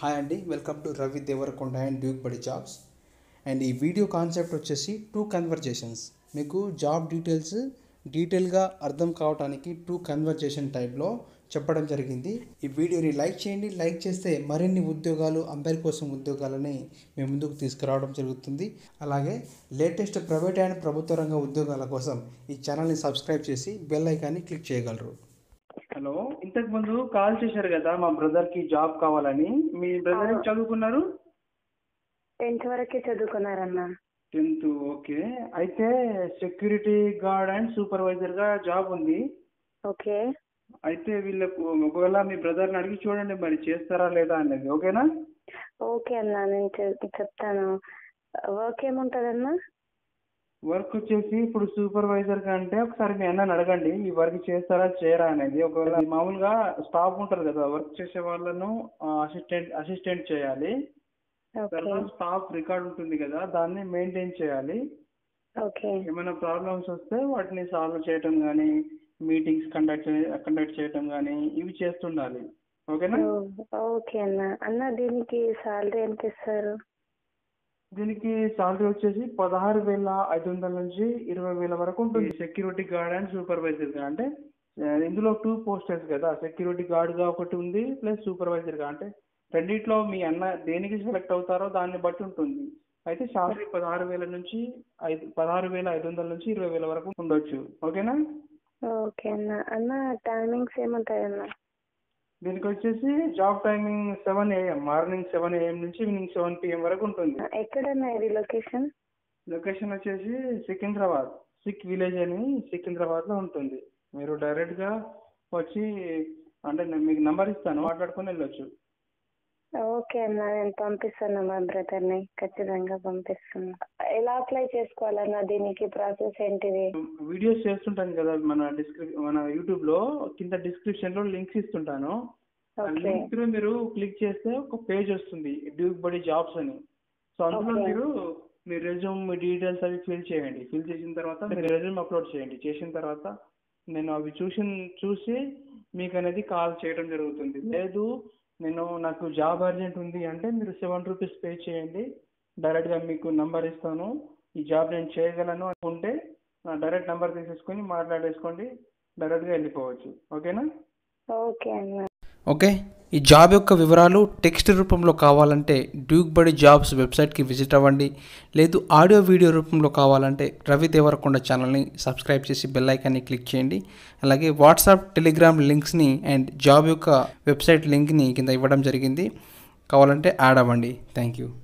Hi అండి welcome to Ravi Devarakonda and duke buddy jobs and ఈ video concept వచ్చేసి two conversations మీకు జాబ్ డీటెయిల్స్ డీటెయిల్గా అర్థం కావడానికి టూ కన్వర్జేషన్ టైప్లో చెప్పడం జరిగింది ఈ వీడియోని లైక్ చేయండి లైక్ చేస్తే మరిన్ని ఉద్యోగాలు అందరి కోసం ఉద్యోగాలని మేము ముందుకు తీసుకురావడం జరుగుతుంది అలాగే లేటెస్ట్ ప్రైవేట్ అండ్ ప్రభుత్వ రంగ ఉద్యోగాల కోసం ఈ ఛానల్ని సబ్స్క్రైబ్ చేసి బెల్ ఐకాన్ని క్లిక్ చేయగలరు హలో ఇంతకు ముందు కాల్ చేశారు కదా మా బ్రదర్ కి జాబ్ కావాలని మీ బ్రదర్ ఏం చదువుకున్నారు టెన్త్ వరకే చదువుకున్నారన్న టెన్త్ ఓకే అయితే సెక్యూరిటీ గార్డ్ అండ్ సూపర్వైజర్ గా జాబ్ ఉంది ఓకే అయితే వీళ్ళకు ఒకవేళ మీ బ్రదర్ని అడిగి చూడండి మరి చేస్తారా లేదా అనేది ఓకేనా ఓకే అన్న నేను చె- చెప్తాను వర్క్ ఏముంటుందన్న వర్క్ వచ్చేసి ఇప్పుడు సూపర్వైజర్ గా అంటే ఒకసారి మీ అన్నని అడగండి ఈ వర్క్ చేస్తారా చేయరా అనేది ఒకవేళ మామూలుగా స్టాఫ్ ఉంటారు కదా వర్క్ చేసే వాళ్ళను అసిస్టెంట్ అసిస్టెంట్ చేయాలి ఓకే తర్వాత స్టాఫ్ రికార్డ్ ఉంటుంది కదా దాన్ని మెయింటైన్ చేయాలి ఓకే ఏమైనా ప్రాబ్లమ్స్ వస్తే వాటిని సాల్వ్ చేయటం కానీ మీటింగ్స్ కండక్ట్ కండక్ట్ చేయటం కానీ ఇవి చేస్తుండాలి ఓకేనా ఓ, ఓకే అన్న అన్న దీనికి శాలరీ ఎంత ఇస్తారు దీనికి సాలరీ వచ్చేసి పదహారు వేల ఐదు వందల నుంచి ఇరవై వేల వరకు ఉంటుంది సెక్యూరిటీ గార్డ్ అండ్ సూపర్వైజర్ గా అంటే ఆ, ఇందులో టూ పోస్టర్స్ కదా సెక్యూరిటీ గార్డ్ గా ఒకటి ఉంది ప్లస్ సూపర్వైజర్ గా అంటే రెండిట్లో మీ అన్న దేనికి సెలెక్ట్ అవుతారో దాన్ని బట్టి ఉంటుంది అయితే సాలరీ పదహారు వేల నుంచి ఐదు పదహారు వేల ఐదు వందల నుంచి ఇరవై వేల వరకు ఉండొచ్చు ఓకేనా ఓకే అన్న అన్న టైమింగ్స్ ఏముంటాయి అన్న దీనికి వచ్చేసి job timing seven AM morning seven AM నుంచి ఈవినింగ్ సెవెన్ పిఎం వరకు ఉంటుంది ఎక్కడన్నా ఇది లొకేషన్ లొకేషన్ వచ్చేసి సికింద్రాబాద్ సిక్ విలేజ్ అని సికింద్రాబాద్ లో ఉంటుంది మీరు డైరెక్ట్ గా వచ్చి అంటే నేను మీకు నంబర్ ఇస్తాను మాట్లాడుకొని వెళ్ళొచ్చు ఓకే అన్న నేను పంపిస్తాను మా బ్రదర్ని ఖచ్చితంగా పంపిస్తాను ఎలా అప్లై చేసుకోవాలన్న దీనికి ప్రాసెస్ ఏంటిది వీడియోస్ చేస్తుంటాను కదా మన డిస్క్రిప్ మన యూట్యూబ్ లో కింద డిస్క్రిప్షన్ లో లింక్స్ ఇస్తుంటాను ఆ ఓకే లింక్ మీరు క్లిక్ చేస్తే ఒక పేజ్ వస్తుంది డ్యూక్ బడి జాబ్స్ అని సో అందులో Okay. మీరు మీ రెజ్యూమ్ మీ డీటెయిల్స్ అవి ఫిల్ చేయండి ఫిల్ చేసిన తర్వాత మీరు రెజ్యూమ్ అప్లోడ్ చేయండి చేసిన తర్వాత నేను అవి చూసి చూసి మీకు అనేది కాల్ చేయడం జరుగుతుంది లేదు నేను నాకు జాబ్ అర్జెంట్ ఉంది అంటే మీరు సెవెన్ రూపీస్ పే చేయండి డైరెక్ట్గా మీకు నంబర్ ఇస్తాను ఈ జాబ్ నేను చేయగలను అనుకుంటే నా డైరెక్ట్ నంబర్ తీసేసుకొని మాట్లాడేసుకోండి డైరెక్ట్గా వెళ్ళిపోవచ్చు ఓకేనా ఓకే అన్న ఓకే ఈ జాబ్ యొక్క వివరాలు టెక్స్ట్ రూపంలో కావాలంటే డ్యూక్ బడి జాబ్స్ వెబ్సైట్కి విజిట్ అవ్వండి లేదు ఆడియో వీడియో రూపంలో కావాలంటే రవి దేవరకొండ ఛానల్ని సబ్స్క్రైబ్ చేసి బెల్ ఐకాన్ని క్లిక్ చేయండి అలాగే వాట్సాప్ టెలిగ్రామ్ లింక్స్ని అండ్ జాబ్ యొక్క వెబ్సైట్ లింక్ని కింద ఇవ్వడం జరిగింది కావాలంటే యాడ్ అవ్వండి థ్యాంక్ యూ